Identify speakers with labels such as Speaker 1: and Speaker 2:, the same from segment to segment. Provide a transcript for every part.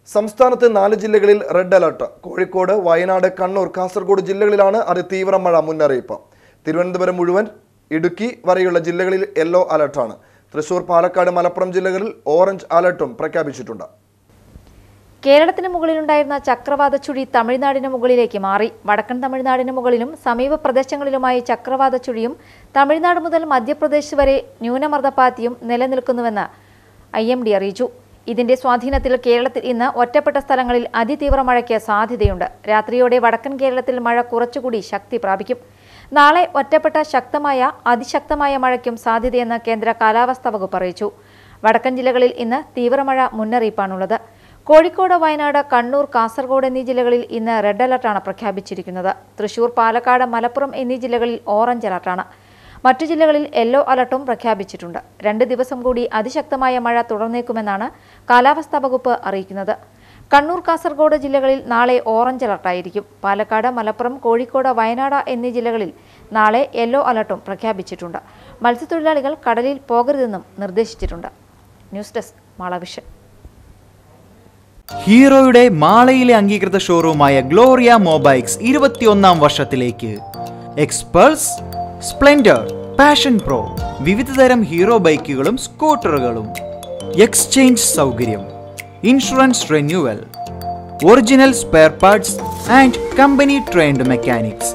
Speaker 1: സംസ്ഥാനത്ത് നാല് ജില്ലകളിൽ റെഡ് അലർട്ട് കോഴിക്കോട് വയനാട് കണ്ണൂർ കാസർഗോഡ് ജില്ലകളിലാണ് അതിതീവ്ര മഴ മുന്നറിയിപ്പ് തിരുവനന്തപുരം മുഴുവൻ ഇടുക്കി വരെയുള്ള ജില്ലകളിൽ യെല്ലോ അലർട്ടാണ് തൃശൂർ പാലക്കാട് മലപ്പുറം ജില്ലകളിൽ ഓറഞ്ച് അലർട്ടും പ്രഖ്യാപിച്ചിട്ടുണ്ട്
Speaker 2: കേരളത്തിന് മുകളിലുണ്ടായിരുന്ന ചക്രവാത ചുഴി തമിഴ്നാടിന് മുകളിലേക്ക് മാറി വടക്കൻ തമിഴ്നാടിന് മുകളിലും സമീപ പ്രദേശങ്ങളിലുമായി ചക്രവാത ചുഴിയും തമിഴ്നാട് മുതൽ മധ്യപ്രദേശ് വരെ ന്യൂനമർദ്ദപാത്തിയും നിലനിൽക്കുന്നുവെന്ന് ഐ എം ഡി അറിയിച്ചു ഇതിന്റെ സ്വാധീനത്തിൽ കേരളത്തിൽ ഇന്ന് ഒറ്റപ്പെട്ട സ്ഥലങ്ങളിൽ അതിതീവ്ര മഴയ്ക്ക് സാധ്യതയുണ്ട് രാത്രിയോടെ വടക്കൻ കേരളത്തിൽ മഴ കുറച്ചുകൂടി ശക്തി പ്രാപിക്കും നാളെ ഒറ്റപ്പെട്ട ശക്തമായ അതിശക്തമായ മഴയ്ക്കും സാധ്യതയെന്ന് കേന്ദ്ര കാലാവസ്ഥാ വകുപ്പ് അറിയിച്ചു വടക്കൻ ജില്ലകളിൽ ഇന്ന് തീവ്രമഴ മുന്നറിയിപ്പാണുള്ളത് കോഴിക്കോട് വയനാട് കണ്ണൂർ കാസർഗോഡ് എന്നീ ജില്ലകളിൽ ഇന്ന് റെഡ് അലർട്ടാണ് പ്രഖ്യാപിച്ചിരിക്കുന്നത് തൃശൂർ പാലക്കാട് മലപ്പുറം എന്നീ ജില്ലകളിൽ ഓറഞ്ച് അലർട്ടാണ് മറ്റു ജില്ലകളിൽ യെല്ലോ അലർട്ടും പ്രഖ്യാപിച്ചിട്ടുണ്ട് രണ്ട് ദിവസം കൂടി അതിശക്തമായ മഴ തുടർന്നേക്കുമെന്നാണ് കാലാവസ്ഥാ വകുപ്പ് അറിയിക്കുന്നത് കണ്ണൂർ കാസർഗോഡ് ജില്ലകളിൽ നാളെ ഓറഞ്ച് അലർട്ടായിരിക്കും പാലക്കാട് മലപ്പുറം കോഴിക്കോട് വയനാട് എന്നീ ജില്ലകളിൽ നാളെ യെല്ലോ അലർട്ടും പ്രഖ്യാപിച്ചിട്ടുണ്ട് മത്സ്യത്തൊഴിലാളികൾ കടലിൽ പോകരുതെന്നും നിർദ്ദേശിച്ചിട്ടുണ്ട് ന്യൂസ് ഡെസ്ക് മാളവിഷൻ
Speaker 3: ഹീറോയുടെ മാളയിലെ അംഗീകൃത ഷോറൂമായ ഗ്ലോറിയ മൊബൈക്സ് ഇരുപത്തിയൊന്നാം വർഷത്തിലേക്ക് എക്സ്പൾസ് സ്പ്ലെൻഡർ പാഷൻ പ്രോ വിവിധതരം ഹീറോ ബൈക്കുകളും സ്കൂട്ടറുകളും എക്സ്ചേഞ്ച് സൗകര്യം insurance renewal original spare parts and company trained mechanics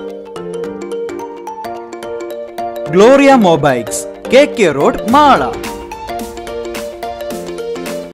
Speaker 3: Gloria Mobikes K K road Mala